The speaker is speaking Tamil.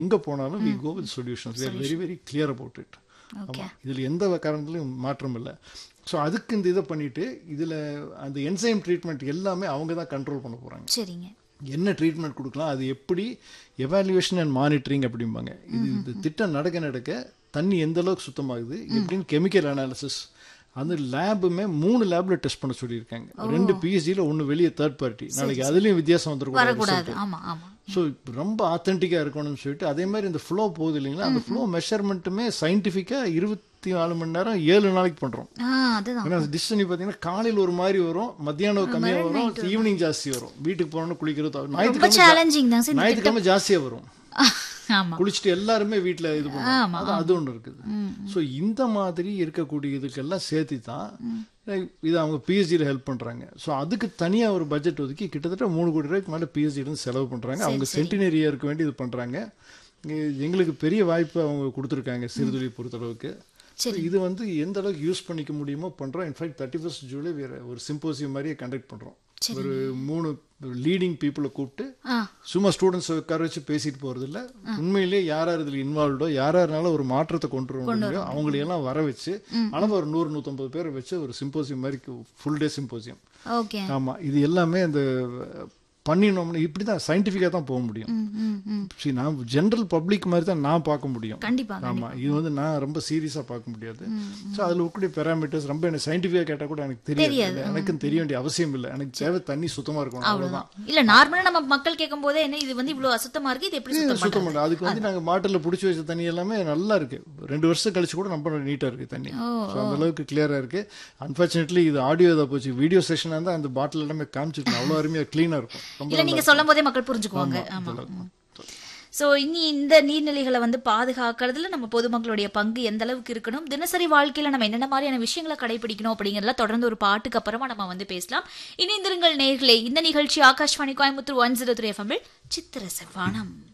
எங்க போனாலும் we go with solutions we are very very clear about it ஆமா இதுல எந்த காரணத்துலயும் மாற்றம் இல்லை ஸோ அதுக்கு இந்த இதை பண்ணிட்டு இதுல அந்த என்சைம் ட்ரீட்மெண்ட் எல்லாமே அவங்க தான் கண்ட்ரோல் பண்ண போறாங்க சரிங்க என்ன ட்ரீட்மெண்ட் கொடுக்கலாம் அது எப்படி எவாலுவேஷன் அண்ட் மானிட்டரிங் அப்படிம்பாங்க இது இந்த திட்டம் நடக்க நடக்க தண்ணி எந்த அளவுக்கு சுத்தமாகுது எப்படின்னு கெமிக்கல் அனாலிசிஸ் அந்த லேபுமே மூணு லேப்ல டெஸ்ட் பண்ண சொல்லியிருக்காங்க ரெண்டு பிஎஸ்சியில் ஒன்று வெளியே தேர்ட் பார்ட்டி நாளைக்கு அதுலேயும் வித்தியாசம் வந்துருக்கூடாது வரக்கூடாது ஆமா ஆமா ஸோ ரொம்ப ஆத்தென்டிக்காக இருக்கணும்னு சொல்லிட்டு அதே மாதிரி இந்த ஃப்ளோ போகுது இல்லைங்களா அந்த ஃப்ளோ மெஷர்மெண்ட்டுமே சயின்டிஃபிக்காக இருபத்தி நாலு மணி நேரம் ஏழு நாளைக்கு பண்ணுறோம் ஆ அதுதான் ஏன்னா டிஸ்டனி பார்த்தீங்கன்னா காலையில் ஒரு மாதிரி வரும் மத்தியானம் கம்மியாக வரும் ஈவினிங் ஜாஸ்தி வரும் வீட்டுக்கு போனோம்னு குளிக்கிறது ரொம்ப ஞாயிற்றுக்கிழமை சேலஞ்சிங் தான் சார் ஞாயிற்றுக்கிழமை ஜாஸ்தியாக வரும் ஆமா குளிச்சுட்டு எல்லாருமே வீட்டில் இது பண்ணுவோம் அது அது ஒன்று இருக்குது ஸோ இந்த மாதிரி இருக்கக்கூடிய இதுக்கெல்லாம் சேர்த்து தான் இது அவங்க பிஎஸ்சியில் ஹெல்ப் பண்ணுறாங்க ஸோ அதுக்கு தனியாக ஒரு பட்ஜெட் ஒதுக்கி கிட்டத்தட்ட மூணு கோடி ரூபாய்க்கு மேலே பிஎஸ்சியிலேருந்து செலவு பண்ணுறாங்க அவங்க சென்டினரி இயருக்கு வேண்டி இது பண்ணுறாங்க எங்களுக்கு பெரிய வாய்ப்பு அவங்க கொடுத்துருக்காங்க சிறுதுளி பொறுத்தளவுக்கு So இது வந்து எந்த அளவுக்கு யூஸ் பண்ணிக்க முடியுமோ பண்ணுறோம் இன்ஃபேக்ட் தேர்ட்டி ஃபர்ஸ்ட் ஜூலை வேறு ஒரு சிம்போசியம் மாதிரியே கண்டக்ட் பண்ணுறோம் ஒரு மூணு லீடிங் பீப்புளை கூப்பிட்டு ஆ சும்மா ஸ்டூடெண்ட்ஸ் உட்கார வச்சு பேசிட்டு போறது இல்ல உண்மையிலேயே யார் யார் இதுல இன்வால்வ்டோ யார் யாருனால ஒரு மாற்றத்தை கொண்டு வர முடியும் அவங்களையெல்லாம் வர வச்சு அளவு ஒரு நூறு நூத்தம்பது பேரை வச்சு ஒரு சிம்போசியம் மாதிரி ஃபுல் டே சிம்போசியம் ஓகே ஆமா இது எல்லாமே அந்த பண்ணினோம்னா இப்படி தான் சயின்டிஃபிக்காக தான் போக முடியும் ம் ம் ம் சரி நான் ஜென்ரல் பப்ளிக் மாதிரி தான் நான் பார்க்க முடியும் கண்டிப்பா ஆமா இது வந்து நான் ரொம்ப சீரியஸா பார்க்க முடியாது ஸோ அதில் இருக்கக்கூடிய பேராமீட்டர்ஸ் ரொம்ப எனக்கு சயின்டிஃபிக்காக கேட்டால் கூட எனக்கு தெரியாது எனக்கும் தெரிய வேண்டிய அவசியம் இல்லை எனக்கு தேவை தண்ணி சுத்தமா இருக்கணும் அவ்வளவுதான் இல்ல நார்மலா நம்ம மக்கள் கேட்கும் போதே என்ன இது வந்து இவ்வளவு அசுத்தமா இருக்கு இது எப்படி சுத்தம் சுத்தம் பண்ணல அதுக்கு வந்து நாங்க மாட்டுல புடிச்சு வச்ச தண்ணி எல்லாமே நல்லா இருக்கு ரெண்டு வருஷம் கழிச்சு கூட நம்ம நீட்டா இருக்கு தண்ணி So, அந்த அளவுக்கு கிளியரா இருக்கு அன்பார்ச்சுனேட்லி இது ஆடியோ தான் போச்சு வீடியோ செஷனா இருந்தா அந்த பாட்டில் எல்லாமே காமிச்சிருக்கணும் அவ்வளவு அருமையா கிளீனா இருக்கும் ரொம்ப இல்ல நீங்க சொல்லும் போதே மக்கள் புரிஞ்சுக்குவாங்க ஆமா சோ இனி இந்த நீர்நிலைகளை வந்து பாதுகாக்கிறதுல நம்ம பொதுமக்களுடைய பங்கு எந்த அளவுக்கு இருக்கணும் தினசரி வாழ்க்கையில நம்ம என்னென்ன மாதிரியான விஷயங்களை கடைபிடிக்கணும் அப்படிங்கறதெல்லாம் தொடர்ந்து ஒரு பாட்டுக்கு அப்புறமா நம்ம வந்து பேசலாம் இணைந்திருங்கள் நேர்களே இந்த நிகழ்ச்சி Akashvani Coimbatore one zero three எஃப்எம்மில் சித்திர சர்வானம்